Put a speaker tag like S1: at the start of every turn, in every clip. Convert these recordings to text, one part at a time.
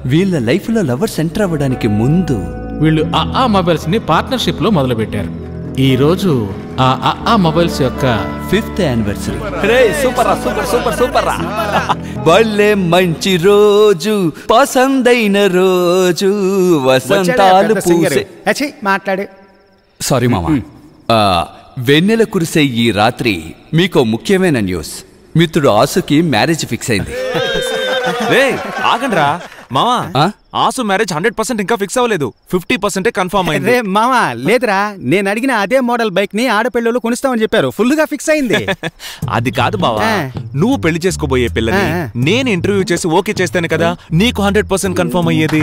S1: వీళ్ళ లైఫ్లో lovers enter అవ్వడానికి ముందు
S2: వీళ్ళు ఆ ఆ మొబైల్స్ ని పార్ట్నర్షిప్ లో మొదలు పెట్టారు ఈ రోజు ఆ ఆ ఆ మొబైల్స్ యొక్క
S1: ఫిఫ్త్ యానివర్సరీ రే సూపర్ రా సూపర్ సూపర్ సూపర్ రా భలే మంచి రోజు పసందైన రోజు వసంతాలు పూసే
S3: అచ్చి మాట్లాడు
S1: సారీ మామా ఆ, వెన్నెల కురిసే ఈ రాత్రి మీకు ముఖ్యమైన న్యూస్ మిత్రుడు ఆసుకి మ్యారేజ్ ఫిక్స్ అయింది
S4: రే ఆగండ్రా మావా
S1: ఆ?
S4: ఆసు మ్యారేజ్ హండ్రెడ్ పర్సెంట్ ఇంకా ఫిక్స్ అవ్వలేదు ఫిఫ్టీ పర్సెంటే కన్ఫర్మ్ అయింది
S3: రే మామా లేదురా నేను అడిగిన అదే మోడల్ బైక్ ని ఆడపిల్లలు కొనిస్తామని చెప్పారు ఫుల్ గా ఫిక్స్ అయింది
S4: అది కాదు బావా
S3: ఆ.
S4: నువ్వు పెళ్లి చేసుకోబోయే పిల్లని
S3: ఆ, ఆ.
S4: నేను ఇంటర్వ్యూ చేసి ఓకే చేస్తాను కదా నీకు హండ్రెడ్ పర్సెంట్ కన్ఫర్మ్ అయ్యేది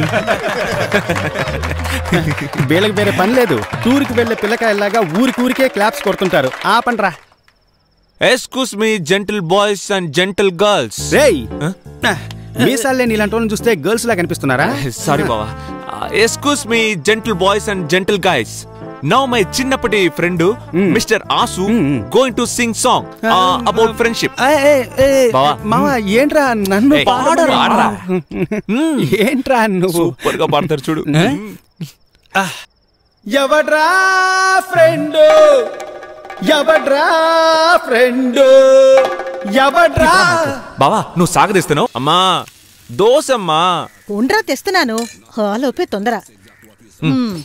S3: వీళ్ళకి వేరే పని లేదు టూర్కి వెళ్లే పిల్లకాయలాగా ఊరికి ఊరికే క్లాప్స్ కొడుతుంటారు ఆ పనిరా
S4: excuse me gentle boys and gentle girls
S3: రేయ్ మీసాలే నీలాంటి వాళ్ళని చూస్తే గర్ల్స్ లా కనిపిస్తున్నారా
S4: సారీ బావా excuse me gentle boys and gentle guys now my చిన్నప్పటి friend mister Asu going to sing song about friendship
S3: ఏయ్, ఏయ్, ఏయ్,
S4: బావా.
S3: మావా ఏంట్రా నన్ను
S4: ఏయ్,
S3: పాడరా?
S4: పాడరా.
S3: ఏంట్రా నువ్వు
S4: సూపర్ గా పాడతారు చూడు
S3: ఎవడ్రా ఫ్రెండ్ ఎవడ్రా ఫ్రెండ్ ఎవడ్రా
S4: బావా నువ్వు సాగదీస్తున్నావు అమ్మా దోసమ్మా
S5: ఉండ్రా తెస్తున్నాను హాలోపే తొందర మ్మ్.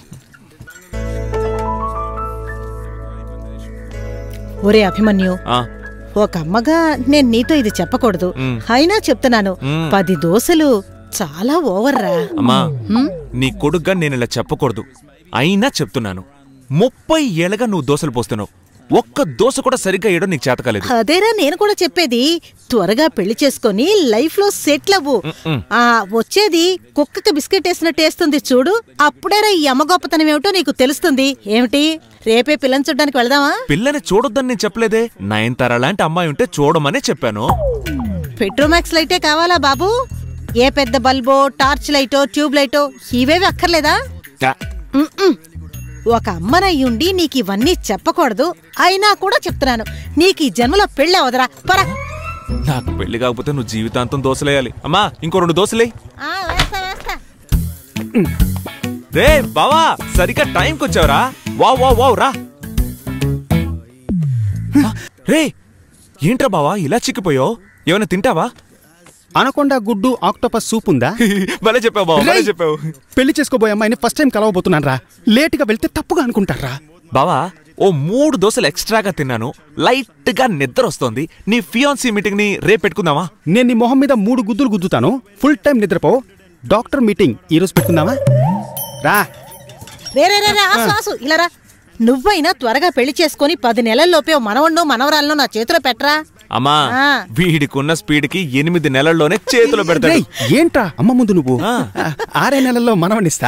S5: ఒరే అభిమన్యు
S4: ఆ,
S5: ఒక అమ్మగా నేను నీతో ఇది చెప్పకూడదు
S4: మ్.
S5: అయినా చెప్తున్నాను
S4: మ్.
S5: పది దోశలు చాలా ఓవర్రా
S4: అమ్మా
S5: మ్?
S4: నీ కొడుగ్గా నేను ఇలా చెప్పకూడదు అయినా చెప్తున్నాను ముప్పై ఏళ్ళగా నువ్వు దోశలు పోస్తున్నావు ఒక్క దోశ కూడా సరిగ్గా వేయడం నీకు చేతకాలేదు
S5: అదేరా నేను కూడా చెప్పేది త్వరగా పెళ్లి చేసుకొని లైఫ్ లో సెటిల్ అవ్వు
S4: మ్.
S5: ఆ వచ్చేది కుక్కకి బిస్కెట్ వేసినట్టు వేస్తుంది చూడు అప్పుడేరా ఈ అమ్మ గొప్పతనం ఏమిటో నీకు తెలుస్తుంది ఏమిటి రేపే పిల్లని చూడ్డానికి వెళదామా
S4: పిల్లని చూడొద్దని నేను చెప్పలేదే నయనతార లాంటి అమ్మాయి ఉంటే చూడమనే చెప్పాను
S5: పెట్రోమాక్స్ లైటే కావాలా బాబు ఏ పెద్ద బల్బో టార్చ్ లైటో ట్యూబ్ లైటో ఇవేవి అక్కర్లేదా
S4: ఆ,
S5: మ్మ్. ఒక అమ్మనయ్యుండి నీకు ఇవన్నీ చెప్పకూడదు అయినా కూడా చెప్తున్నాను నీకు ఈ జన్మలో పెళ్ళి అవదరా పరా
S4: నాకు పెళ్లి కాకపోతే నువ్వు జీవితాంతం దోశలేయాలి అమ్మా ఇంకో రెండు దోశలే
S5: ఆ, వేస్తా వేస్తా
S4: రే బావా సరిగ్గా టైంకి వచ్చావురా వావ్ వావ్ వావ్ రా ఆ, రే ఏంట్రా బావా ఇలా చిక్కిపోయావు ఏమైనా తింటావా
S3: అనకొండ గుడ్డు ఆక్టోపస్ సూప్ ఉందా
S4: భలే చెప్పావు బావా భలే
S3: రేయ్,
S4: చెప్పావు
S3: పెళ్లి చేసుకోబోయే అమ్మాయిని ఫస్ట్ టైం కలవబోతున్నాను రా లేట్ గా వెళ్తే తప్పుగా అనుకుంటారా
S4: బావా ఓ మూడు దోశలు ఎక్స్ట్రాగా తిన్నాను లైట్ గా నిద్ర వస్తోంది నీ ఫియాన్సీ మీటింగ్ ని రేపు పెట్టుకుందామా
S3: నేను నీ మొహం మీద మూడు గుద్దులు గుద్దుతాను ఫుల్ టైం నిద్రపో డాక్టర్ మీటింగ్ ఈ రోజు పెట్టుకుందామా రా
S5: రే రే రే రే, ఆసు ఆసు ఇలా రా నువ్వైనా త్వరగా పెళ్లి చేసుకొని పది నెలల్లోపే ఓ మనవణ్ణో మనవరాలను నా చేతిలో పెట్టరా
S4: అమ్మా
S5: ఆ.
S4: వీడికున్న స్పీడ్ కి ఎనిమిది నెలల్లోనే చేతిలో పెడతాడు
S3: రేయ్, ఏంట్రా అమ్మ ముందు నువ్వు
S4: ఆ.
S3: ఆరే నెలల్లో మనవనిస్తా